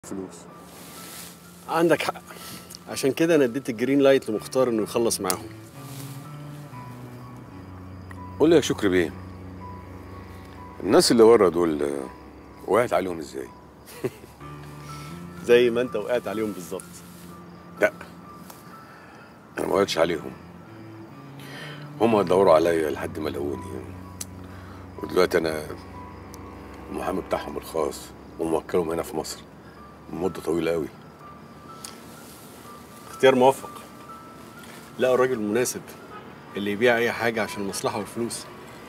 فلوس عندك حق عشان كده انا اديت الجرين لايت لمختار انه يخلص معاهم قول لي يا شكري بيه الناس اللي ورا دول آه، وقعت عليهم ازاي؟ زي ما انت وقعت عليهم بالظبط لا انا ما وقعتش عليهم هما دوروا عليا لحد ما لقوني ودلوقتي انا المحامي بتاعهم الخاص وموكلهم هنا في مصر من مده طويله قوي اختيار موفق لقوا الراجل المناسب اللي يبيع اي حاجه عشان المصلحه والفلوس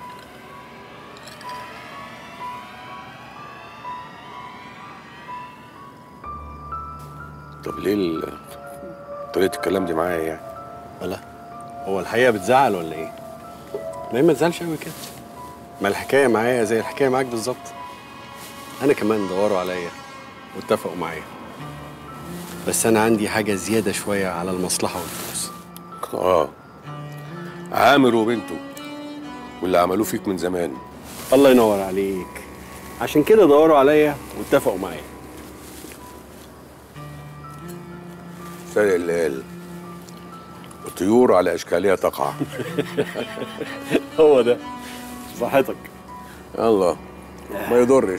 طب ليه ال- طريقه الكلام دي معايا يعني ولا هو الحقيقه بتزعل ولا ايه لا ما تزعلش قوي كده ما الحكايه معايا زي الحكايه معاك بالظبط انا كمان دوروا عليا واتفقوا معايا بس انا عندي حاجه زياده شويه على المصلحه والفلوس اه عامر وبنته واللي عملوه فيك من زمان الله ينور عليك عشان كده دوروا عليا واتفقوا معايا فرق اللي قال الطيور على اشكالها تقع هو ده صحتك الله ما يضرش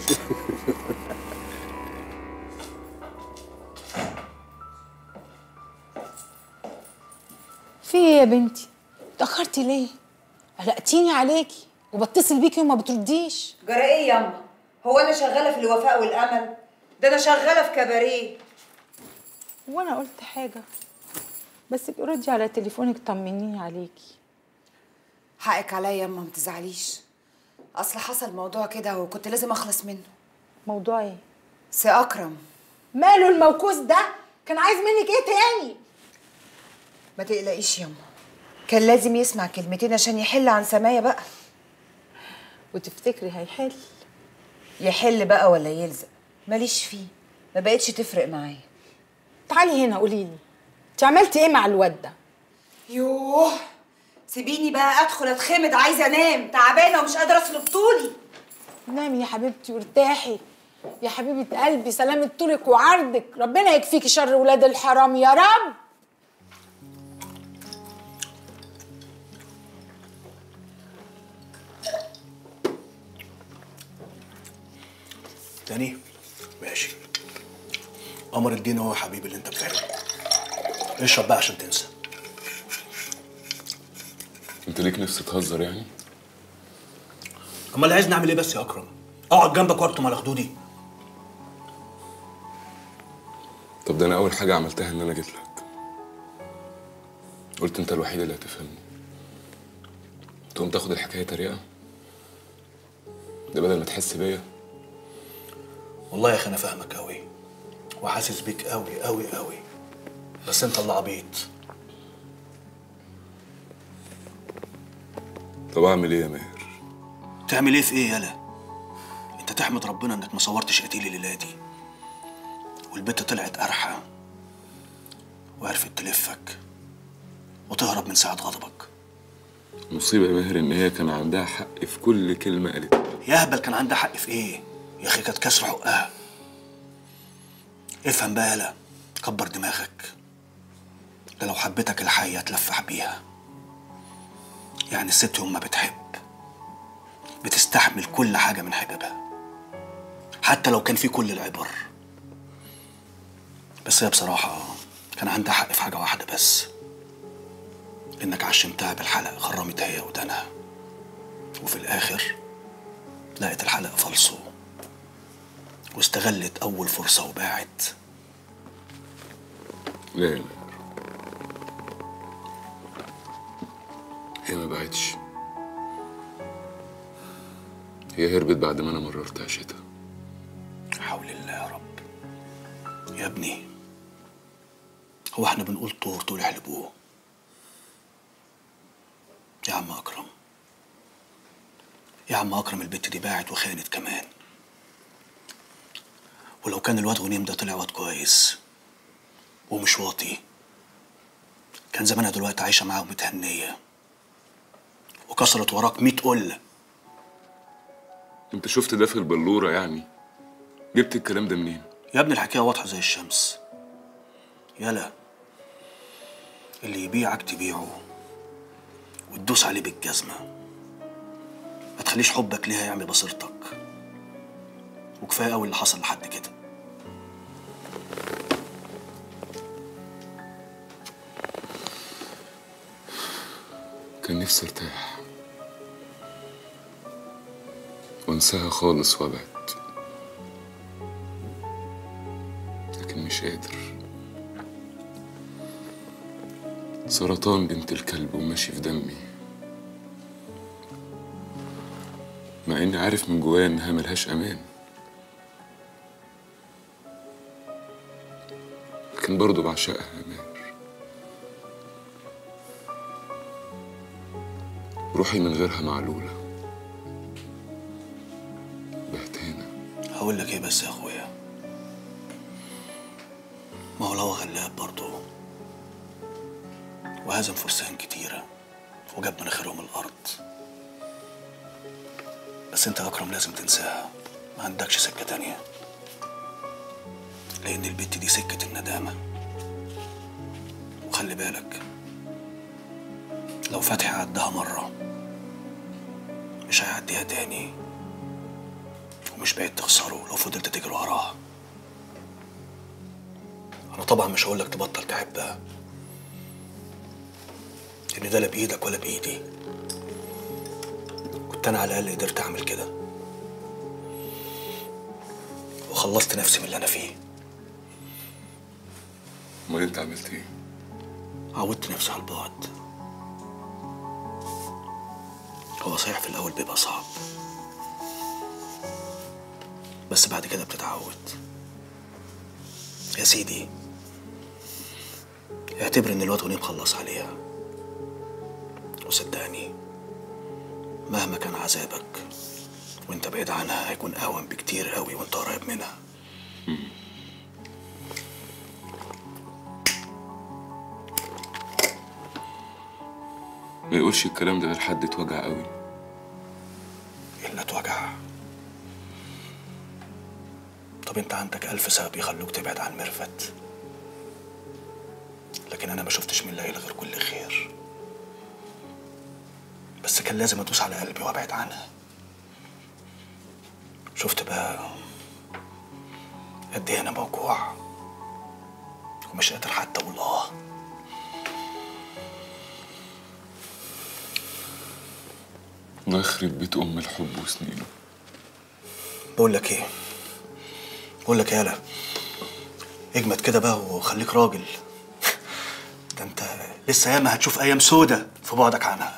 في ايه يا بنتي؟ اتأخرتي ليه؟ قلقتيني عليكي وبتصل بيكي وما بترديش جرى ايه ياما هو انا شغاله في الوفاء والامل ده انا شغاله في كباريه وانا قلت حاجة بس ابقي ردي على تليفونك طمنيني عليكي حقك عليا ياما ما تزعليش اصل حصل موضوع كده وكنت لازم اخلص منه موضوع ايه؟ سي اكرم ماله الموكوس ده؟ كان عايز منك ايه تاني؟ ما تقلقيش ياما كان لازم يسمع كلمتين عشان يحل عن سمايا بقى وتفتكري هيحل يحل بقى ولا يلزق ماليش فيه ما بقتش تفرق معايا تعالي هنا قولي لي انت عملتي ايه مع الواد ده؟ يوه سيبيني بقى ادخل اتخمد عايزه انام تعبانه ومش قادره اصرف طولي نامي يا حبيبتي وارتاحي يا حبيبة قلبي سلامة طولك وعرضك ربنا يكفيكي شر ولاد الحرام يا رب تاني ماشي قمر الدين هو حبيبي اللي انت بتعمله اشرب بقى عشان تنسى انت ليك نفس تهزر يعني؟ امال عايز نعمل ايه بس يا اكرم اقعد جنبك وارطم على خدودي طب ده انا اول حاجه عملتها ان انا جيت لك قلت انت الوحيد اللي هتفهمني تقوم تاخد الحكايه طريقه ده بدل ما تحس بيا والله يا اخي انا فاهمك قوي وحاسس بيك قوي قوي قوي بس انت اللي عبيط طب اعمل ايه يا ماهر تعمل ايه في ايه يالا انت تحمد ربنا انك ما صورتش قتيل الليله دي والبت طلعت قرحه وعرفت تلفك وتهرب من ساعه غضبك المصيبه يا ماهر ان هي كان عندها حق في كل كلمه قالتها يا اهبل كان عندها حق في ايه يا اخي كانت كسر حقها افهم بقى يالا كبر دماغك ده لو حبتك الحية تلفح بيها يعني الست يوم ما بتحب بتستحمل كل حاجة من حبيبها حتى لو كان في كل العبر بس هي بصراحة كان عندها حق في حاجة واحدة بس إنك عشمتها بالحلق خرمت هي ودانها وفي الآخر لقت الحلق فالصو واستغلت أول فرصة وباعت لا يا ماهر هي ما باعتش هي هربت بعد ما انا مررت عشتها حول الله يا رب يا ابني هو احنا بنقول طور طول يحلبوه يا عم أكرم يا عم أكرم البت دي باعت وخانت كمان ولو كان الواد غنيم ده طلع واد كويس ومش واطي كان زمانها دلوقتي عايشة معاه ومتهنية وكسرت وراك ميت قلة انت شفت ده في البلوره يعني جبت الكلام ده منين يا ابني الحكايه واضحه زي الشمس يلا اللي يبيعك تبيعه وتدوس عليه بالجزمه ما تخليش حبك ليها يعمي بصيرتك وكفايه قوي اللي حصل لحد كده كان نفسي ارتاح وانساها خالص وابعد لكن مش قادر سرطان بنت الكلب وماشي في دمي مع اني عارف من جوايا انها ملهاش امان لكن برضه بعشقها يا ماهر روحي من غيرها معلولة بهتانة هقول لك ايه بس يا اخويا ما هو الهوا غلاب برضه وهزم فرسان كتيرة وجاب مناخيرهم الأرض بس انت يا أكرم لازم تنساها ما عندكش سكة تانية لأن البت دي سكة الندامة وخلي بالك لو فتحي عدها مرة مش هيعديها تاني ومش بعيد تخسره لو فضلت تجري وراها انا طبعا مش هقولك تبطل تحبها لان ده لا بايدك ولا بايدي كنت انا على الاقل قدرت اعمل كده وخلصت نفسي من اللي انا فيه امال انت عملت ايه؟ عودت نفسي على البعد هو صحيح في الأول بيبقى صعب بس بعد كده بتتعود يا سيدي اعتبر ان الواد غنيم خلص عليها وصدقني مهما كان عذابك وانت بعيد عنها هيكون اهون بكتير قوي وانت قريب منها ما يقولش الكلام ده غير حد اتوجع قوي الا اتوجع طب انت عندك الف سبب يخلوك تبعد عن ميرفت لكن انا ما شفتش من ليلى غير كل خير بس كان لازم ادوس على قلبي وابعد عنها شفت بقى قد ايه انا موجوع ومش قادر حتى اقول اه الله يخرب بيت ام الحب وسنينه بقول لك ايه بقول لك يالا اجمد كده بقى وخليك راجل ده انت لسه ياما هتشوف ايام سودة في بعدك عنها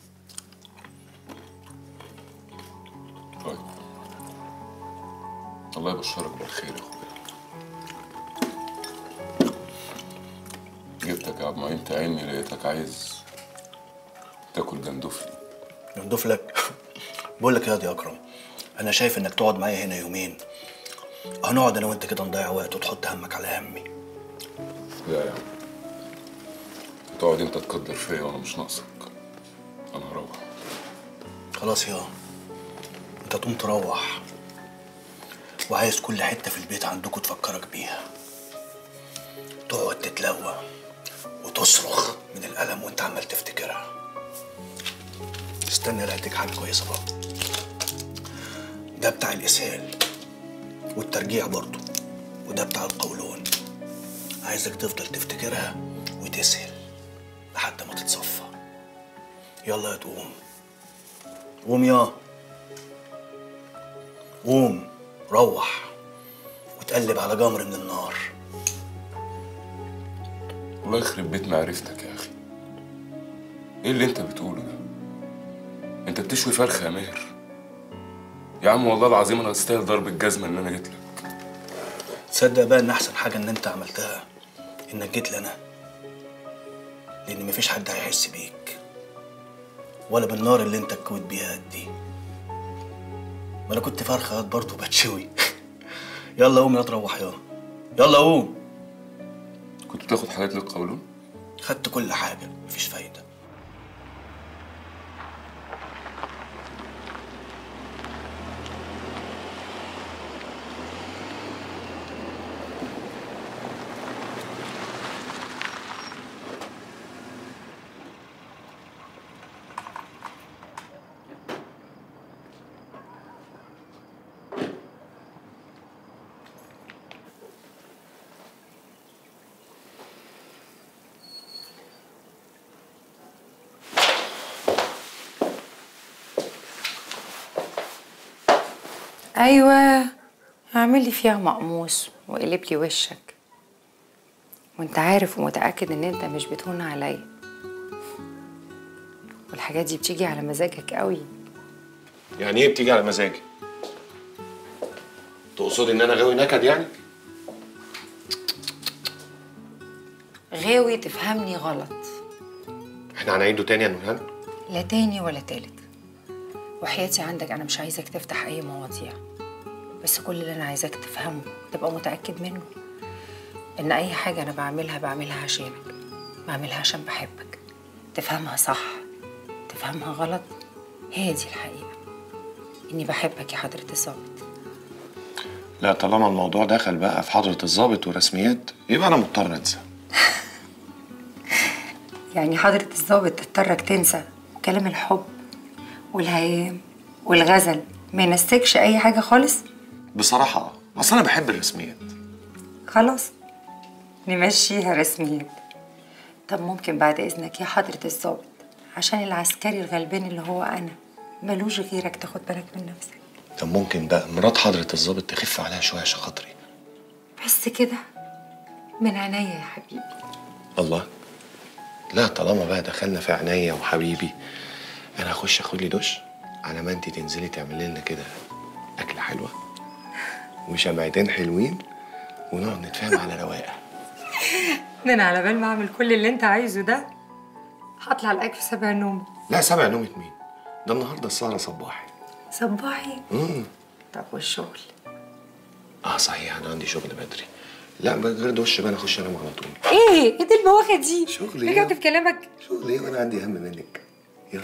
طيب الله يبشرك بالخير يا اخويا جبتك يا عبد معين تعيني لقيتك عايز تاكل جندفلي ينضف لك بقول لك يا دي اكرم انا شايف انك تقعد معايا هنا يومين هنقعد انا وانت كده نضيع وقت وتحط همك على همي لا يا عم تقعد انت تقدر فيا وانا مش ناقصك انا هروح خلاص يا انت تقوم تروح وعايز كل حتة في البيت عندكم تفكرك بيها تقعد تتلوى وتصرخ من الألم وانت عمال تفتكرها استنى لا اديك حاجة كويسة بقى ده بتاع الإسهال والترجيع برضه وده بتاع القولون عايزك تفضل تفتكرها وتسهل لحد ما تتصفى يلا يا تقوم قوم يا قوم روح وتقلب على جمر من النار الله يخرب بيت معرفتك يا اخي ايه اللي انت بتقوله ده انت بتشوي فرخه يا ماهر يا عم والله العظيم انا استاهل ضرب الجزمه ان انا جيت لك تصدق بقى ان احسن حاجه ان انت عملتها انك جيت لنا لان مفيش حد هيحس بيك ولا بالنار اللي انت اتكوت بيها قد دي ما انا كنت فرخه برضه بتشوي يلا قوم يا تروح يا يلا قوم كنت بتاخد حاجات للقولون خدت كل حاجه مفيش فايده ايوه اعمل لي فيها مقموص وقلب لي وشك وانت عارف ومتاكد ان انت مش بتهون عليا والحاجات دي بتيجي على مزاجك قوي يعني ايه بتيجي على مزاجي تقصدي ان انا غاوي نكد يعني غاوي تفهمني غلط احنا هنعيده تاني يا نورهان لا تاني ولا تالت وحياتي عندك انا مش عايزك تفتح اي مواضيع بس كل اللي انا عايزاك تفهمه تبقى متاكد منه ان اي حاجه انا بعملها بعملها عشانك بعملها عشان بحبك تفهمها صح تفهمها غلط هي دي الحقيقه اني بحبك يا حضره الظابط لا طالما الموضوع دخل بقى في حضرة الضابط ورسميات يبقى انا مضطر انسى يعني حضرة الظابط تضطرك تنسى كلام الحب والهيام والغزل ما ينسكش أي حاجة خالص بصراحة اه اصل انا بحب الرسميات خلاص نمشيها رسميات طب ممكن بعد إذنك يا حضرة الظابط عشان العسكري الغلبان اللي هو أنا ملوش غيرك تاخد بالك من نفسك طب ممكن بقى مرات حضرة الضابط تخف عليها شوية عشان خاطري بس كده من عينيا يا حبيبي الله لا طالما بقى دخلنا في عينيا وحبيبي انا هخش اخد لي دش على ما انت تنزلي تعملي لنا كده اكله حلوه وشمعتين حلوين ونقعد نتفاهم على رواقه ده أنا على بال ما أعمل كل اللي أنت عايزه ده هطلع الأكل سبع نوم لا سامع نومة مين ده النهارده السهره صباحي صباحي امم طب والشغل اه صحيح انا عندي شغل بدري لا من غير دش بقى انا اخش انام على طول ايه ايه دي البواخه دي شغل إيه؟ رجعت في كلامك شغل ايه وانا عندي هم منك يلا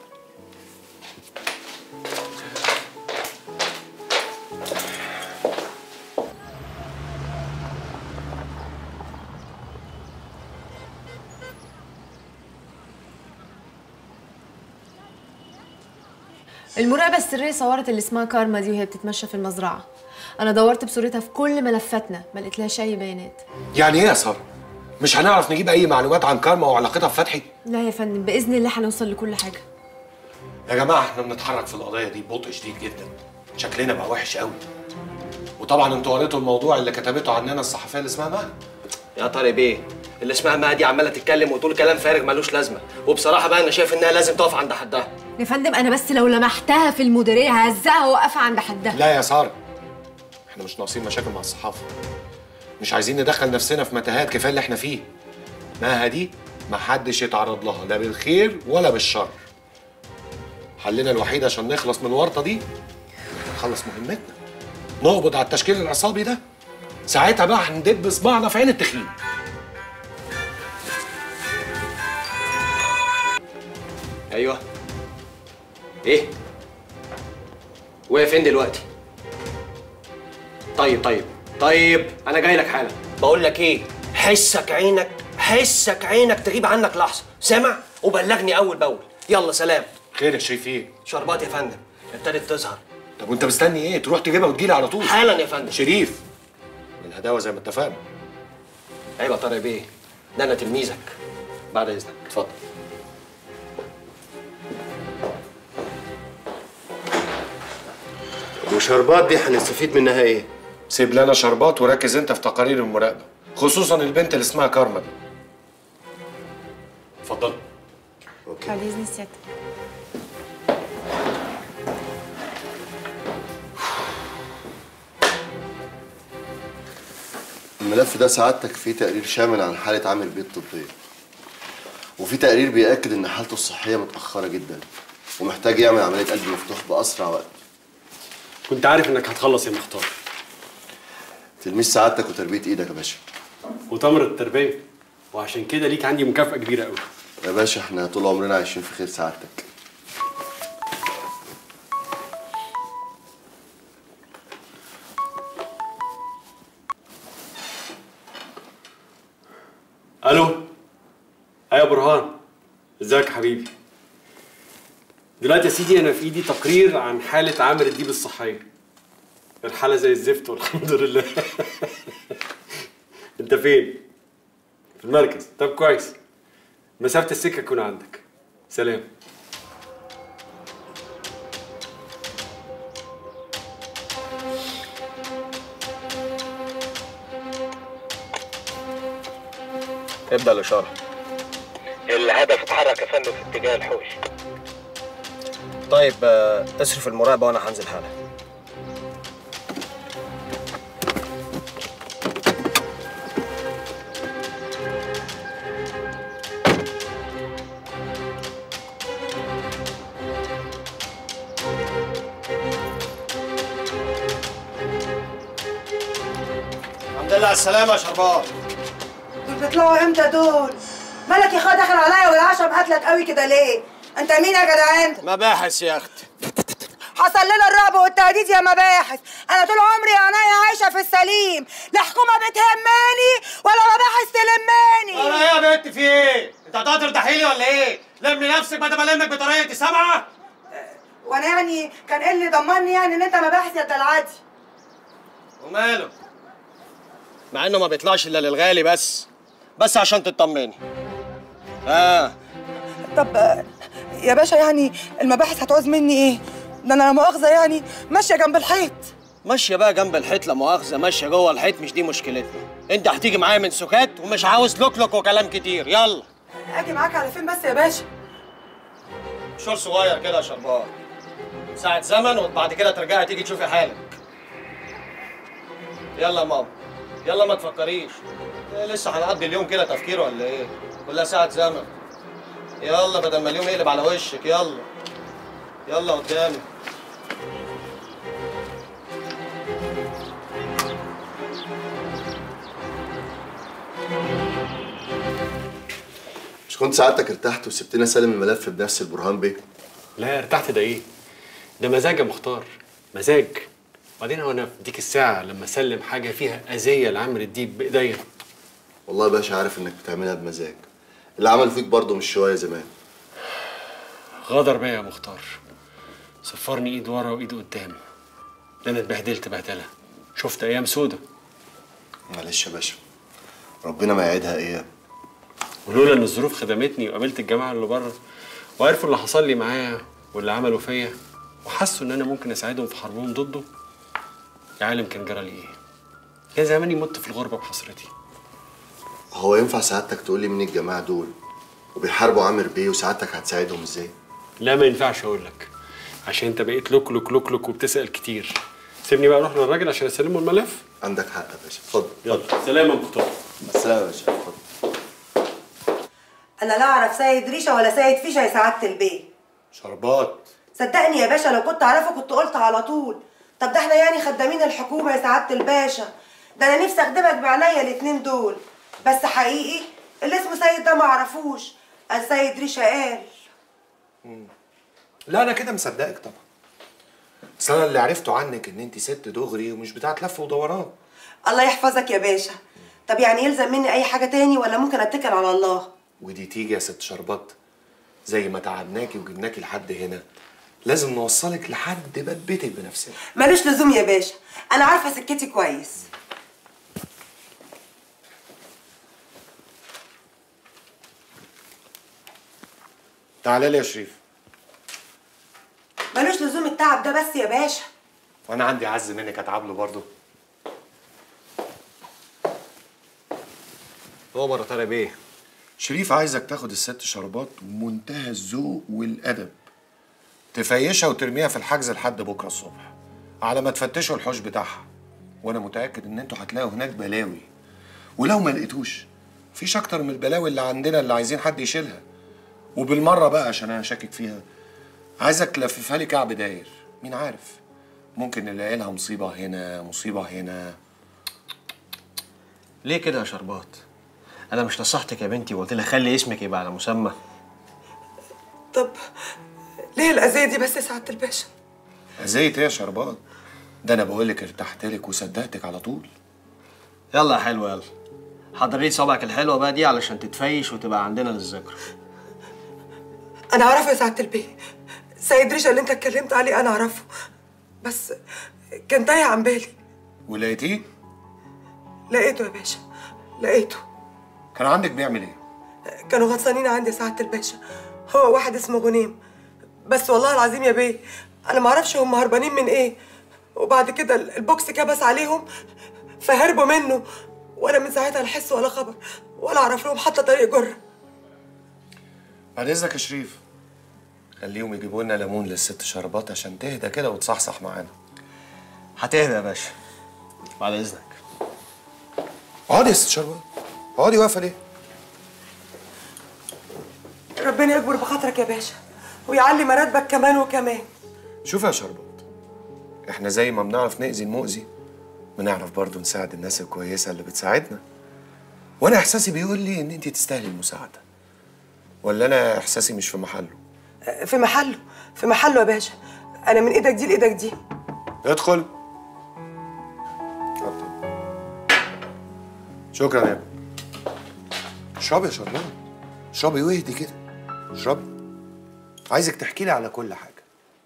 المراقبة السرية صورت اللي اسمها كارما دي وهي بتتمشى في المزرعة أنا دورت بصورتها في كل ملفاتنا ما لقيتلهاش أي بيانات يعني ايه يا ساره مش هنعرف نجيب اي معلومات عن كارما وعلاقتها بفتحي لا يا فندم بإذن الله هنوصل لكل حاجة يا جماعه احنا بنتحرك في القضيه دي ببطء شديد جدا شكلنا بقى وحش قوي وطبعا انتوا قريتوا الموضوع اللي كتبته عننا الصحفيه اللي اسمها مها يا طارق بيه اللي اسمها مها دي عماله تتكلم وتقول كلام فارغ ملوش لازمه وبصراحه بقى انا شايف انها لازم تقف عند حدها يا فندم أنا بس لو لمحتها في المديرية ههزقها وأقف عند حدها لا يا ساره احنا مش ناقصين مشاكل مع الصحافه مش عايزين ندخل نفسنا في متاهات كفايه اللي احنا فيه مها دي محدش يتعرض لها لا بالخير ولا بالشر حلنا الوحيد عشان نخلص من الورطه دي نخلص مهمتنا نقبض على التشكيل العصابي ده ساعتها بقى هندب صباعنا في عين التخين ايوه ايه واقف فين دلوقتي طيب طيب طيب انا جاي لك حالا بقول لك ايه حسك عينك حسك عينك تغيب عنك لحظه سامع وبلغني اول باول يلا سلام خير يا شريف ايه شربات يا فندم ابتدت تظهر طب وانت مستني ايه تروح تجيبها وتجيلي على طول حالا يا فندم شريف الهداوه زي ما اتفقنا عيب يا طارق بيه ده انا تلميذك بعد اذنك اتفضل وشربات دي هنستفيد منها ايه؟ سيب لنا شربات وركز انت في تقارير المراقبه خصوصا البنت اللي اسمها كارما دي اتفضل بعد إذن سيادتك الملف ده سعادتك فيه تقرير شامل عن حالة عامل بيه الطبية وفي تقرير بيأكد إن حالته الصحية متأخرة جدا ومحتاج يعمل عملية قلب مفتوح بأسرع وقت كنت عارف انك هتخلص يا مختار تلميذ سعادتك وتربية إيدك يا باشا وتمر التربيه وعشان كده ليك عندي مكافاه كبيره قوي يا باشا احنا طول عمرنا عايشين في خير سعادتك الو ايوه يا برهان ازيك يا حبيبي دلوقتي يا سيدي انا في ايدي تقرير عن حاله عامر الديب الصحيه الحاله زي الزفت والحمد لله انت فين في المركز طب كويس مسافه السكه تكون عندك سلام ابدا الاشاره الهدف اتحرك يا فندم في اتجاه الحوش طيب آه، اصرف المراقبه وانا هنزل حالا الحمد لله على السلامه يا شربات دول بيطلعوا امتى دول؟ مالك يا اخويا داخل عليا والعشا مقاتلك قوي كده ليه؟ انت مين يا جدعان؟ مباحث يا اختي حصل لنا الرعب والتهديد يا مباحث انا طول عمري يا عينيا عايشه في السليم لا حكومه بتهمني ولا مباحث تلماني انا ايه يا بنت في ايه؟ انت هتقدر تحيلي ولا ايه؟ لم نفسك بدل ما المك بطريقتي سامعه؟ وانا يعني كان ايه اللي ضمني يعني ان انت مباحث يا دلعادي وماله؟ مع انه ما بيطلعش الا للغالي بس بس عشان تطمني اه طب آه، يا باشا يعني المباحث هتعوز مني ايه؟ ده انا لا مؤاخذه يعني ماشيه جنب الحيط ماشيه بقى جنب الحيط لا مؤاخذه ماشيه جوه الحيط مش دي مشكلتنا انت هتيجي معايا من سكات ومش عاوز لوكلوك وكلام كتير يلا اجي معاك على فين بس يا باشا؟ مشوار صغير كده يا شربان ساعة زمن وبعد كده ترجعي تيجي تشوفي حالك يلا يا ماما يلا ما تفكريش إيه لسه هنقضي اليوم كده تفكير ولا ايه كلها ساعة زمن يلا بدل ما اليوم يقلب على وشك يلا يلا قدامي مش كنت سعادتك ارتحت وسبتنا سالم الملف بنفس البرهان بيه لا ارتحت ده ايه؟ ده مزاج يا مختار مزاج وبعدين هو انا بديك الساعة لما اسلم حاجة فيها أذية لعمرو الديب بإيديا والله يا باشا عارف انك بتعملها بمزاج اللي عمل فيك برضه مش شويه زمان غدر بيا يا مختار صفرني ايد ورا وايد قدام ده انا اتبهدلت بهدله شفت ايام سودة معلش يا باشا ربنا ما يعيدها ايام ولولا ان الظروف خدمتني وقابلت الجماعه اللي بره وعرفوا اللي حصل لي معايا واللي عملوا فيا وحسوا ان انا ممكن اساعدهم في حربهم ضده يا عالم كان جرى لي ايه كان زماني مت في الغربه بحسرتي هو ينفع سعادتك تقول لي مين الجماعه دول وبيحاربوا عامر بيه وسعادتك هتساعدهم ازاي لا ما ينفعش اقول لك عشان انت بقيت لوك لوك لوك لوك وبتسال كتير سيبني بقى اروح للراجل عشان اسلمه الملف عندك حق يا باشا اتفضل يلا سلام يا مختار السلام يا باشا اتفضل انا لا اعرف سيد ريشه ولا سيد فيشه يا سعاده البيه شربات صدقني يا باشا لو كنت اعرفه كنت قلت على طول طب ده احنا يعني خدامين الحكومه يا سعاده الباشا ده انا نفسي اخدمك بعينيا الاتنين دول بس حقيقي اللي اسمه سيد ده ما اعرفوش السيد ريشه قال لا انا كده مصدقك طبعا اصل انا اللي عرفته عنك ان انت ست دغري ومش بتاعت لف ودوران الله يحفظك يا باشا طب يعني يلزم مني اي حاجه تاني ولا ممكن اتكل على الله ودي تيجي يا ست شربات زي ما تعبناكي وجبناكي لحد هنا لازم نوصلك لحد باب بيتك بنفسنا ملوش لزوم يا باشا انا عارفه سكتي كويس تعالى لي يا شريف ملوش لزوم التعب ده بس يا باشا وانا عندي عز منك اتعب له برضه هو مرة تانية بيه شريف عايزك تاخد الست شربات بمنتهى الذوق والادب تفيشها وترميها في الحجز لحد بكره الصبح على ما تفتشوا الحوش بتاعها وانا متاكد ان انتوا هتلاقوا هناك بلاوي ولو ما لقيتوش فيش اكتر من البلاوي اللي عندنا اللي عايزين حد يشيلها وبالمره بقى عشان انا شاكك فيها عايزك تلففها لي كعب داير مين عارف ممكن نلاقي لها مصيبه هنا مصيبه هنا ليه كده يا شربات؟ أنا مش نصحتك يا بنتي وقلت لها خلي اسمك يبقى على مسمى طب ليه الاذيه دي بس يا سعاده الباشا اذيت ايه يا شربات ده انا بقول لك ارتحت لك وصدقتك على طول يلا يا حلوة يلا حضري لي صبعك الحلوة بقى دي علشان تتفيش وتبقى عندنا للذكرى انا اعرفه يا سعاده البيه سيد ريشه اللي انت اتكلمت عليه انا اعرفه بس كان تايه عن بالي ولقيتيه لقيته يا باشا لقيته كان عندك بيعمل ايه كانوا غطسانين عندي يا سعاده الباشا هو واحد اسمه غنيم بس والله العظيم يا بيه انا ما اعرفش هم هربانين من ايه وبعد كده البوكس كبس عليهم فهربوا منه وانا من ساعتها لا حس ولا خبر ولا اعرف لهم حتى طريق جره بعد اذنك يا شريف خليهم يجيبوا لنا ليمون للست شربات عشان تهدى كده وتصحصح معانا هتهدى يا باشا بعد اذنك اقعدي يا ست شربات اقعدي واقفه ليه؟ ربنا يكبر بخاطرك يا باشا ويعلي مراتبك كمان وكمان شوف يا شربات احنا زي ما بنعرف نأذي المؤذي بنعرف برضه نساعد الناس الكويسه اللي بتساعدنا وانا احساسي بيقول لي ان انت تستاهلي المساعده ولا انا احساسي مش في محله في محله في محله يا باشا انا من ايدك دي لايدك دي ادخل اتفضل. شكرا يا ابني اشربي يا شربات اشربي واهدي كده اشربي عايزك تحكي لي على كل حاجه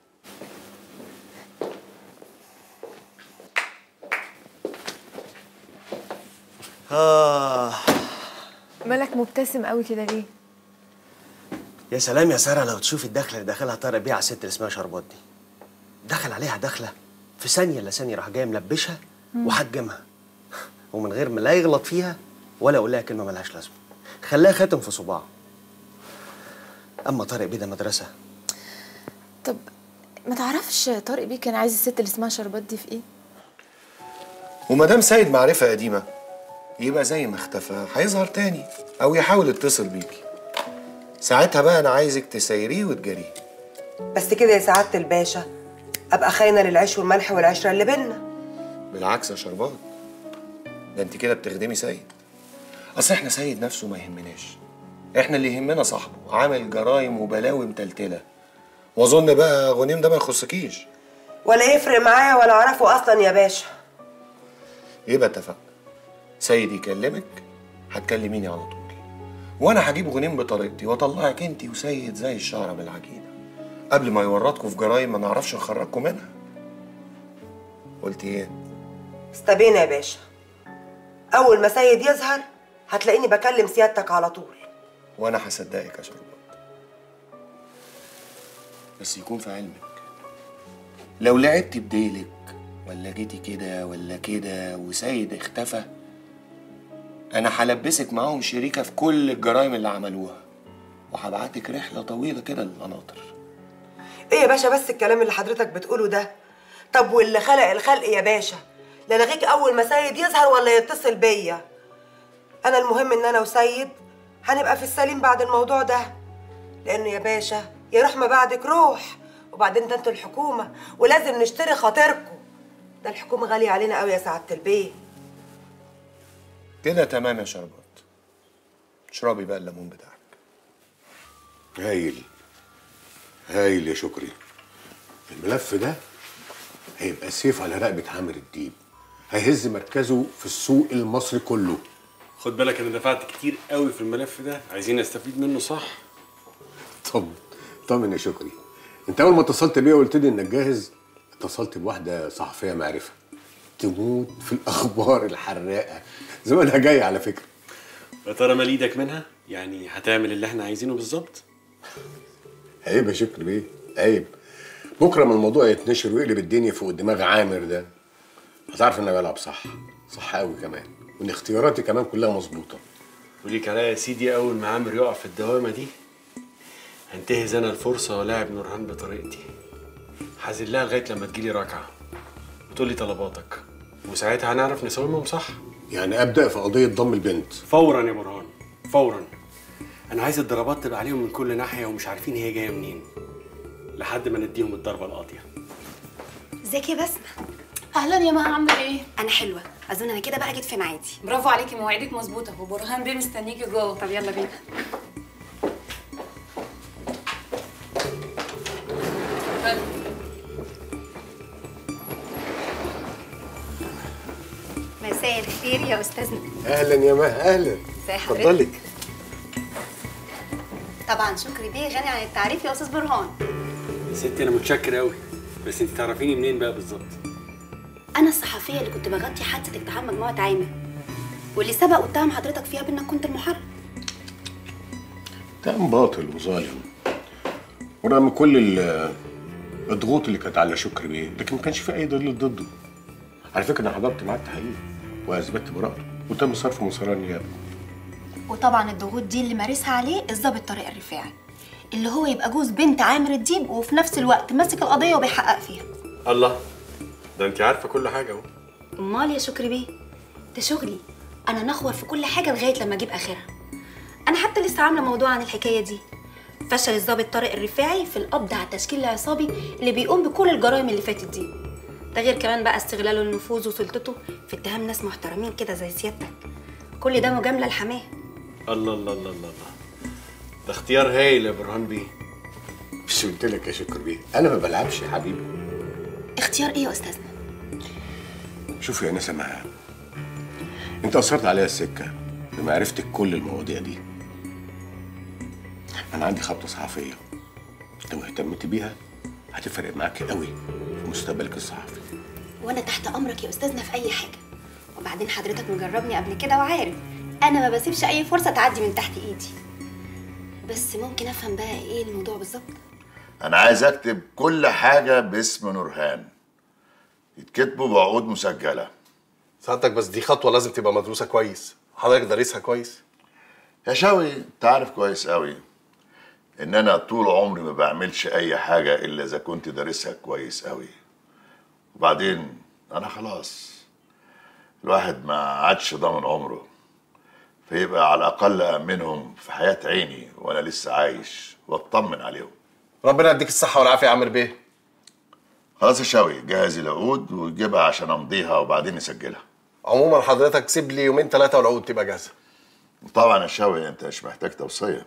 آه مالك مبتسم قوي كده ليه يا سلام يا ساره لو تشوفي الدخله اللي دخلها طارق بيها على الست اللي اسمها شربات دي دخل عليها دخله في ثانيه الا ثانيه راح جاي ملبشها وحجمها ومن غير ما لا يغلط فيها ولا يقول لها كلمه ملهاش لازمه خلاها خاتم في صباعه اما طارق بيه ده مدرسه طب ما تعرفش طارق بيه كان عايز الست اللي اسمها شربات دي في ايه وما دام سيد معرفه قديمه يبقى زي ما اختفى هيظهر تاني او يحاول يتصل بيكي ساعتها بقى انا عايزك تسيريه وتجريه بس كده يا سعاده الباشا ابقى خاينه للعيش والملح والعشره اللي بينا بالعكس يا شربات ده انت كده بتخدمي سيد اصل احنا سيد نفسه ما يهمناش احنا اللي يهمنا صاحبه عامل جرايم وبلاوي متلتله واظن بقى غنيم ده ما يخصكيش ولا يفرق معايا ولا اعرفه اصلا يا باشا يبقى اتفقنا سيد يكلمك هتكلميني على طول وانا هجيب غنيم بطريقتي واطلعك انت وسيد زي الشعره من العجينه قبل ما يورطكم في جرايم ما نعرفش نخرجكم منها قلت ايه استبينا يا باشا اول ما سيد يظهر هتلاقيني بكلم سيادتك على طول وانا هصدقك يا شربات بس يكون في علمك لو لعبت بديلك ولا جيتي كده ولا كده وسيد اختفى انا هلبسك معاهم شريكه في كل الجرائم اللي عملوها وهبعتك رحله طويله كده للقناطر ايه يا باشا بس الكلام اللي حضرتك بتقوله ده طب واللي خلق الخلق يا باشا لا لغيك اول ما سيد يظهر ولا يتصل بيا انا المهم ان انا وسيد هنبقى في السليم بعد الموضوع ده لانه يا باشا يا روح ما بعدك روح وبعدين ده انتوا الحكومه ولازم نشتري خاطركم ده الحكومه غاليه علينا قوي يا سعاده البيه كده تمام يا شربات اشربي بقى الليمون بتاعك هايل هايل يا شكري الملف ده هيبقى سيف على رقبة عامر الديب هيهز مركزه في السوق المصري كله خد بالك انا دفعت كتير قوي في الملف ده عايزين نستفيد منه صح طمن طمن يا شكري انت اول ما اتصلت بيا وقلت لي انك جاهز اتصلت بواحده صحفيه معرفه تموت في الاخبار الحراقه زمانها جاي على فكره يا ترى مال ايدك منها يعني هتعمل اللي احنا عايزينه بالظبط عيب يا شكري بيه عيب بكره ما الموضوع يتنشر ويقلب الدنيا فوق دماغ عامر ده هتعرف ان انا بلعب صح صح قوي كمان وان اختياراتي كمان كلها مظبوطه وليك عليا يا سيدي اول ما عامر يقع في الدوامه دي هنتهز انا الفرصه ولاعب نورهان بطريقتي هذلها لغايه لما تجيلي ركعه وتقول لي طلباتك وساعتها هنعرف نساومهم صح يعني ابدا في قضيه ضم البنت فورا يا برهان فورا انا عايز الضربات تبقى عليهم من كل ناحيه ومش عارفين هي جايه منين لحد ما نديهم الضربه القاضيه ازيك يا بسمة اهلا يا مها عامله ايه انا حلوه اظن انا كده بقى جيت في ميعادي برافو عليكي مواعيدك مظبوطه وبرهان بيه مستنيكي جوه طب يلا بينا مساء الخير يا استاذنا اهلا يا مها اهلا ازي حضرتك اتفضلي طبعا شكري بيه غني عن التعريف يا استاذ برهان يا ستي انا متشكر قوي بس انت تعرفيني منين بقى بالظبط انا الصحفيه اللي كنت بغطي حادثه اقتحام مجموعه عامر واللي سبق واتهم حضرتك فيها بانك كنت المحرك كان باطل وظالم ورغم كل ال- الضغوط اللي كانت على شكري بيه لكن ما كانش في اي دليل ضده على فكره انا حضرت معاه التحقيق واثبتت براءته وتم صرف مسار النيابه وطبعا الضغوط دي اللي مارسها عليه الضابط طارق الرفاعي اللي هو يبقى جوز بنت عامر الديب وفي نفس الوقت ماسك القضيه وبيحقق فيها الله ده انت عارفه كل حاجه اهو امال يا شكري بيه ده شغلي انا نخور في كل حاجه لغايه لما اجيب اخرها انا حتى لسه عامله موضوع عن الحكايه دي فشل الضابط طارق الرفاعي في القبض على التشكيل العصابي اللي بيقوم بكل الجرائم اللي فاتت دي ده غير كمان بقى استغلاله لنفوذه وسلطته في اتهام ناس محترمين كده زي سيادتك كل ده مجامله لحماه الله الله الله الله الله ده اختيار هايل يا برهان بيه مش قلت لك يا شكر بيه انا ما بلعبش يا حبيبي اختيار ايه يا استاذنا شوفي يا نسمة انت اصرت عليا السكه بمعرفتك كل المواضيع دي انا عندي خبطه صحفيه لو اهتمت بيها هتفرق معاك قوي في مستقبلك الصحفي وانا تحت امرك يا استاذنا في اي حاجه وبعدين حضرتك مجربني قبل كده وعارف انا ما بسيبش اي فرصه تعدي من تحت ايدي بس ممكن افهم بقى ايه الموضوع بالظبط انا عايز اكتب كل حاجه باسم نورهان يتكتبوا بعقود مسجله سعادتك بس دي خطوه لازم تبقى مدروسه كويس حضرتك دارسها كويس يا شوي انت عارف كويس قوي ان انا طول عمري ما بعملش اي حاجه الا اذا كنت دارسها كويس قوي وبعدين انا خلاص الواحد ما عادش ضامن عمره فيبقى على الاقل امنهم في حياه عيني وانا لسه عايش واطمن عليهم ربنا يديك الصحه والعافيه يا عامر بيه خلاص يا شوي جهز العقود وجيبها عشان امضيها وبعدين نسجلها عموما حضرتك سيب لي يومين ثلاثه والعقود تبقى جاهزه طبعا يا شوي انت مش محتاج توصيه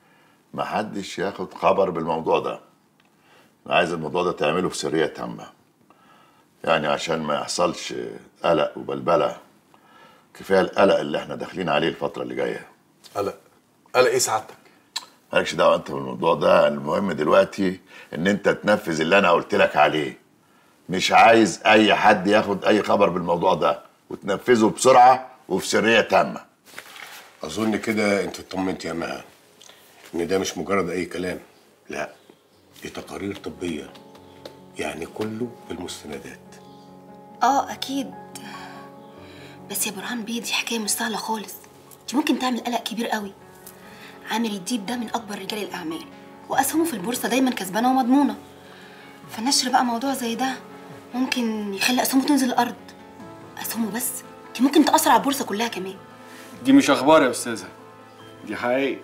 محدش ياخد خبر بالموضوع ده انا عايز الموضوع ده تعمله في سريه تامه يعني عشان ما يحصلش قلق وبلبله كفايه القلق اللي احنا داخلين عليه الفتره اللي جايه قلق قلق ايه سعادتك مالكش دعوه انت بالموضوع ده المهم دلوقتي ان انت تنفذ اللي انا قلت لك عليه مش عايز اي حد ياخد اي خبر بالموضوع ده وتنفذه بسرعه وفي سريه تامه اظن كده انت اطمنت يا مها ان ده مش مجرد اي كلام لا دي تقارير طبيه يعني كله بالمستندات اه اكيد بس يا برهان بيه دي حكايه مش سهله خالص دي ممكن تعمل قلق كبير قوي عامر الديب ده من اكبر رجال الاعمال واسهمه في البورصه دايما كسبانه ومضمونه فنشر بقى موضوع زي ده ممكن يخلي اسهمه تنزل الارض اسهمه بس دي ممكن تاثر على البورصه كلها كمان دي مش اخبار يا استاذه دي حقيقه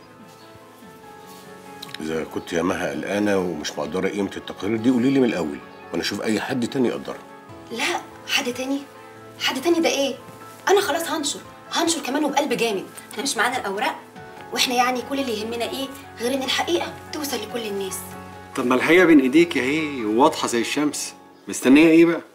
اذا كنت يا مها قلقانه ومش مقدره قيمه التقارير دي قولي لي من الاول وانا اشوف اي حد تاني يقدرها لا حد تاني حد تاني ده ايه انا خلاص هنشر هنشر كمان وبقلب جامد احنا مش معانا الاوراق واحنا يعني كل اللي يهمنا ايه غير ان الحقيقه توصل لكل الناس طب ما الحقيقه بين ايديك اهي وواضحه زي الشمس مستنيه ايه بقى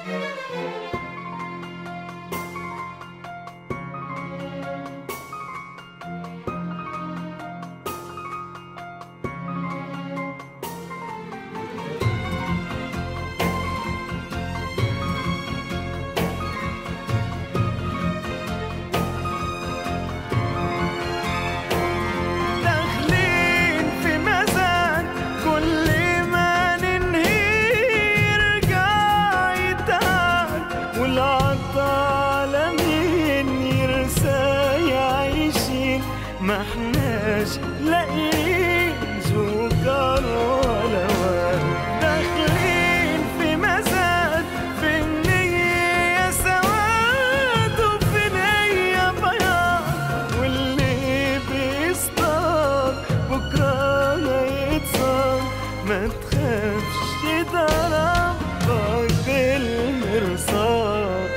داخلين في مزاد كل ما ننهي يرجع يتعب والعطا مين يرسى يعيشين ما احناش لاقيين سكر ولا واد داخلين في مزاد في النية سواد وفي نية بياض واللي بيصطاد بكرة هيتصاب ما تخافش ده ربك بالمرصاد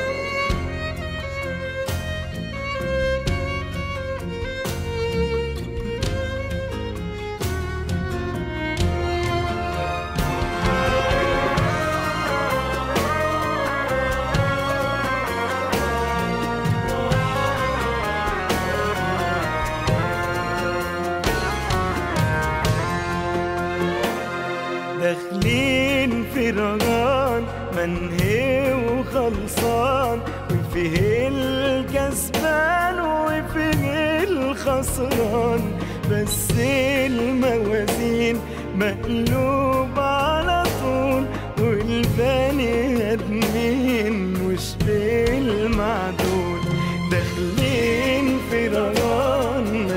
داخلين في رجان منهي وخلصان وفيه الكسبان وفيه الخسران بس الموازين مقلوب على طول والبني ادمين مش بالمعدول داخلين في رجان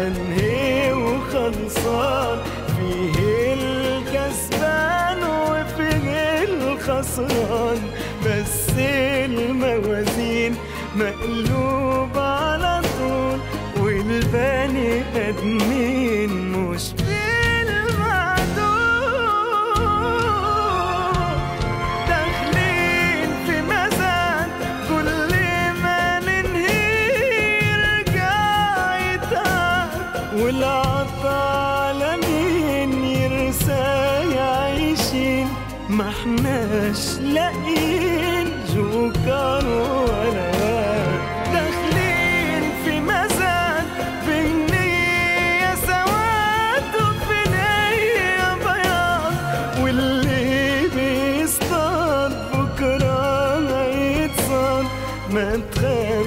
مقلوب على طول والبني ادمين مش بالمعدول داخلين في مزاد كل ما ننهي يرجع يتعب والعطا على مين يرسى يعيشين ما احناش لاقيين جوكر ولا واد. داخلين في مزاد في نية سواد وفي نية بياض واللي بيصطاد بكرة هيتصاد ما تخاف